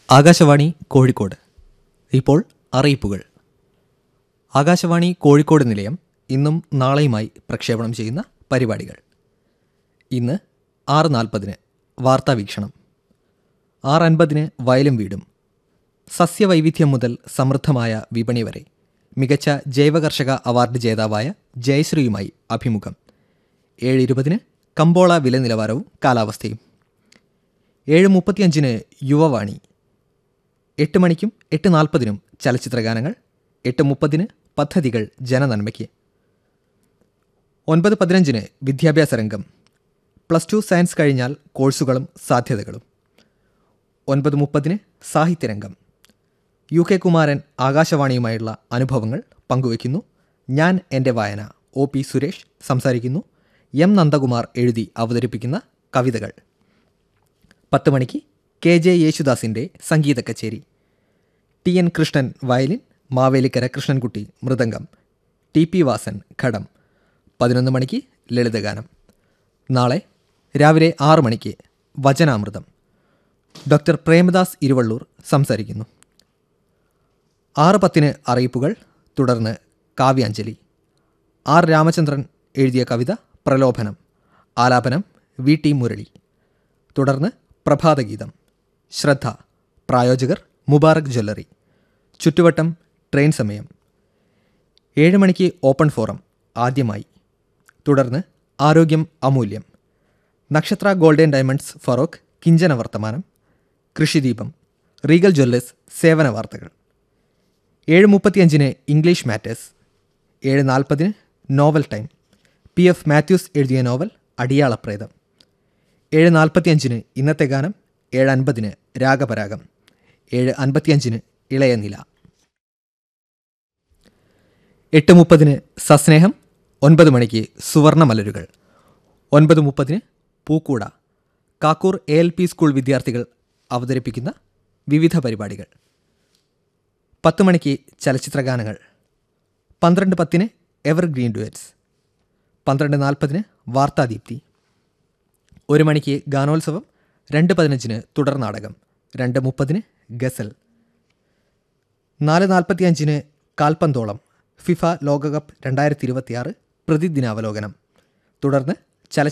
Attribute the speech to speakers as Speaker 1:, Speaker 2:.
Speaker 1: ആകാശവാണി കോഴിക്കോട് ഇപ്പോൾ അറിയിപ്പുകൾ ആകാശവാണി കോഴിക്കോട് നിലയം ഇന്നും നാളെയുമായി പ്രക്ഷേപണം ചെയ്യുന്ന പരിപാടികൾ ഇന്ന് ആറ് നാൽപ്പതിന് വാർത്താവീക്ഷണം ആറ് അൻപതിന് വയലും വീടും സസ്യവൈവിധ്യം മുതൽ സമൃദ്ധമായ വിപണി വരെ മികച്ച ജൈവകർഷക അവാർഡ് ജേതാവായ ജയശ്രീയുമായി അഭിമുഖം ഏഴ് ഇരുപതിന് കമ്പോള വില നിലവാരവും കാലാവസ്ഥയും ഏഴ് മുപ്പത്തിയഞ്ചിന് യുവവാണി എട്ട് മണിക്കും എട്ട് നാൽപ്പതിനും ചലച്ചിത്രഗാനങ്ങൾ എട്ട് മുപ്പതിന് പദ്ധതികൾ ജനനന്മയ്ക്ക് ഒൻപത് പതിനഞ്ചിന് വിദ്യാഭ്യാസ രംഗം പ്ലസ് ടു സയൻസ് കഴിഞ്ഞാൽ കോഴ്സുകളും സാധ്യതകളും ഒൻപത് മുപ്പതിന് സാഹിത്യരംഗം യു കെ കുമാരൻ ആകാശവാണിയുമായുള്ള അനുഭവങ്ങൾ പങ്കുവയ്ക്കുന്നു ഞാൻ എൻ്റെ വായന ഒ പി സുരേഷ് സംസാരിക്കുന്നു എം നന്ദകുമാർ എഴുതി അവതരിപ്പിക്കുന്ന കവിതകൾ പത്ത് മണിക്ക് കെ ജെ യേശുദാസിൻ്റെ സംഗീത കച്ചേരി T N Krishnan violin Mavelikkara Krishnankutty mridangam T P Vasan ghatam പതിനൊന്ന് മണിക്ക് ലളിതഗാനം നാളെ രാവിലെ ആറ് മണിക്ക് വചനാമൃതം ഡോക്ടർ പ്രേമദാസ് ഇരുവള്ളൂർ സംസാരിക്കുന്നു ആറ് പത്തിന് അറിയിപ്പുകൾ തുടർന്ന് കാവ്യാഞ്ജലി ആർ രാമചന്ദ്രൻ എഴുതിയ കവിത പ്രലോഭനം ആലാപനം വി ടി മുരളി തുടർന്ന് പ്രഭാതഗീതം ശ്രദ്ധ പ്രായോജകർ മുബാറക് ജ്വല്ലറി ചുറ്റുവട്ടം ട്രെയിൻ സമയം ഏഴ് മണിക്ക് ഓപ്പൺ ഫോറം ആദ്യമായി തുടർന്ന് ആരോഗ്യം അമൂല്യം നക്ഷത്ര ഗോൾഡൻ ഡയമണ്ട്സ് ഫറോക്ക് കിഞ്ചന വർത്തമാനം കൃഷിദീപം റീഗൽ ജ്വല്ലേഴ്സ് സേവന വാർത്തകൾ ഏഴ് മുപ്പത്തിയഞ്ചിന് ഇംഗ്ലീഷ് മാറ്റേഴ്സ് ഏഴ് നാൽപ്പതിന് novel time P F Mathews എഴുതിയ നോവൽ അടിയാളപ്രേതം ഏഴ് നാൽപ്പത്തിയഞ്ചിന് ഇന്നത്തെ ഗാനം ഏഴ് അൻപതിന് രാഗപരാഗം ഏഴ് അൻപത്തിയഞ്ചിന് ഇളയ നില എട്ട് മുപ്പതിന് സസ്നേഹം ഒൻപത് മണിക്ക് സുവർണ മലരുകൾ ഒൻപത് മുപ്പതിന് പൂക്കൂട Kakkoor A L P school വിദ്യാർത്ഥികൾ അവതരിപ്പിക്കുന്ന വിവിധ പരിപാടികൾ പത്ത് മണിക്ക് ചലച്ചിത്രഗാനങ്ങൾ പന്ത്രണ്ട് പത്തിന് എവർഗ്രീൻ ഡുവറ്റ്സ് പന്ത്രണ്ട് നാൽപ്പതിന് വാർത്താദീപ്തി ഒരു മണിക്ക് ഗാനോത്സവം രണ്ട് പതിനഞ്ചിന് തുടർ നാടകം രണ്ട് മുപ്പതിന് ഗസൽ നാല് നാൽപ്പത്തിയഞ്ചിന് കാൽപന്തോളം ഫിഫ ലോകകപ്പ് രണ്ടായിരത്തി ഇരുപത്തിയാറ് പ്രതിദിനാവലോകനം തുടർന്ന്